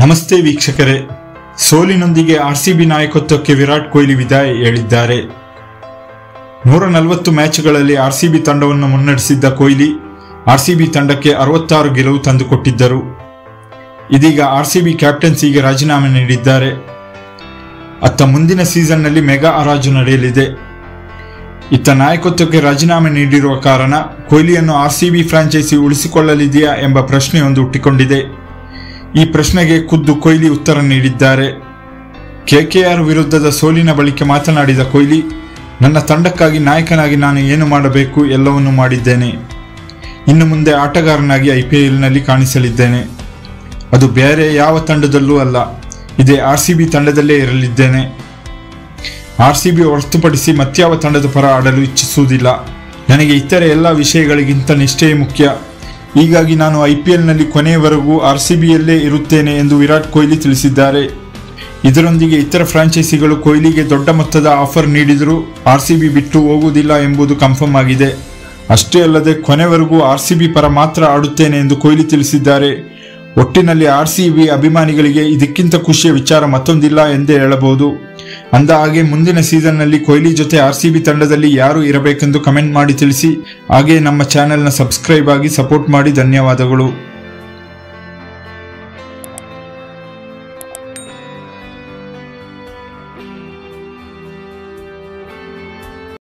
ನಮಸ್ತೆ ವೀಕ್ಷಕರೇ ಸೋಲಿನೊಂದಿಗೆ ಆರ್ಸಿಬಿ ನಾಯಕತ್ವಕ್ಕೆ ವಿರಾಟ್ ಕೊಹ್ಲಿ ವಿದಾಯ ಹೇಳಿದ್ದಾರೆ ನೂರ ನಲವತ್ತು ಮ್ಯಾಚ್ಗಳಲ್ಲಿ ಆರ್ಸಿಬಿ ತಂಡವನ್ನು ಮುನ್ನಡೆಸಿದ್ದ ಕೊಹ್ಲಿ ಆರ್ಸಿಬಿ ತಂಡಕ್ಕೆ ಅರವತ್ತಾರು ಗೆಲುವು ತಂದುಕೊಟ್ಟಿದ್ದರು ಇದೀಗ ಆರ್ಸಿಬಿ ಕ್ಯಾಪ್ಟನ್ಸಿಗೆ ರಾಜೀನಾಮೆ ನೀಡಿದ್ದಾರೆ ಅತ್ತ ಮುಂದಿನ ಸೀಸನ್ನಲ್ಲಿ ಮೆಗಾ ಹರಾಜು ನಡೆಯಲಿದೆ ಇತ್ತ ನಾಯಕತ್ವಕ್ಕೆ ರಾಜೀನಾಮೆ ನೀಡಿರುವ ಕಾರಣ ಕೊಹ್ಲಿಯನ್ನು ಆರ್ಸಿಬಿ ಫ್ರಾಂಚೈಸಿ ಉಳಿಸಿಕೊಳ್ಳಲಿದೆಯಾ ಎಂಬ ಪ್ರಶ್ನೆಯೊಂದು ಹುಟ್ಟಿಕೊಂಡಿದೆ ಈ ಪ್ರಶ್ನೆಗೆ ಖುದ್ದು ಕೊಹ್ಲಿ ಉತ್ತರ ನೀಡಿದ್ದಾರೆ ಕೆಕೆಆರ್ ವಿರುದ್ಧದ ಸೋಲಿನ ಬಳಿಕ ಮಾತನಾಡಿದ ಕೊಹ್ಲಿ ನನ್ನ ತಂಡಕ್ಕಾಗಿ ನಾಯಕನಾಗಿ ನಾನು ಏನು ಮಾಡಬೇಕು ಎಲ್ಲವನ್ನೂ ಮಾಡಿದ್ದೇನೆ ಇನ್ನು ಮುಂದೆ ಆಟಗಾರನಾಗಿ ಐಪಿಎಲ್ನಲ್ಲಿ ಕಾಣಿಸಲಿದ್ದೇನೆ ಅದು ಬೇರೆ ಯಾವ ತಂಡದಲ್ಲೂ ಅಲ್ಲ ಇದೇ ಆರ್ ಸಿ ಬಿ ತಂಡದಲ್ಲೇ ಇರಲಿದ್ದೇನೆ ಆರ್ ಸಿ ಬಿ ಹೊರತುಪಡಿಸಿ ಮತ್ಯಾವ ತಂಡದ ಪರ ಆಡಲು ಇಚ್ಛಿಸುವುದಿಲ್ಲ ನನಗೆ ಇತರೆ ಎಲ್ಲ ವಿಷಯಗಳಿಗಿಂತ ನಿಷ್ಠೆಯೇ ಮುಖ್ಯ ಹೀಗಾಗಿ ನಾನು ಐ ಪಿ ಎಲ್ನಲ್ಲಿ ಕೊನೆಯವರೆಗೂ ಆರ್ ಸಿ ಬಿಯಲ್ಲೇ ಇರುತ್ತೇನೆ ಎಂದು ವಿರಾಟ್ ಕೊಹ್ಲಿ ತಿಳಿಸಿದ್ದಾರೆ ಇದರೊಂದಿಗೆ ಇತರ ಫ್ರಾಂಚೈಸಿಗಳು ಕೊಹ್ಲಿಗೆ ದೊಡ್ಡ ಮೊತ್ತದ ಆಫರ್ ನೀಡಿದರೂ ಆರ್ ಸಿ ಬಿ ಬಿಟ್ಟು ಹೋಗುವುದಿಲ್ಲ ಎಂಬುದು ಕನ್ಫರ್ಮ್ ಆಗಿದೆ ಅಷ್ಟೇ ಅಲ್ಲದೆ ಕೊನೆವರೆಗೂ ಆರ್ ಸಿ ಬಿ ಪರ ಮಾತ್ರ ಆಡುತ್ತೇನೆ ಎಂದು ಕೊಹ್ಲಿ ತಿಳಿಸಿದ್ದಾರೆ ಒಟ್ಟಿನಲ್ಲಿ ಆರ್ ಸಿ ಬಿ ಅಭಿಮಾನಿಗಳಿಗೆ ಇದಕ್ಕಿಂತ ಖುಷಿಯ ವಿಚಾರ ಮತ್ತೊಂದಿಲ್ಲ ಎಂದೇ ಹೇಳಬಹುದು ಅಂದ ಹಾಗೆ ಮುಂದಿನ ಸೀಸನ್ನಲ್ಲಿ ಕೊಹ್ಲಿ ಜೊತೆ ಆರ್ ಸಿ ಬಿ ತಂಡದಲ್ಲಿ ಯಾರು ಇರಬೇಕೆಂದು ಕಮೆಂಟ್ ಮಾಡಿ ತಿಳಿಸಿ ಹಾಗೆ ನಮ್ಮ ಚಾನೆಲ್ನ ಸಬ್ಸ್ಕ್ರೈಬ್ ಆಗಿ ಸಪೋರ್ಟ್ ಮಾಡಿ ಧನ್ಯವಾದಗಳು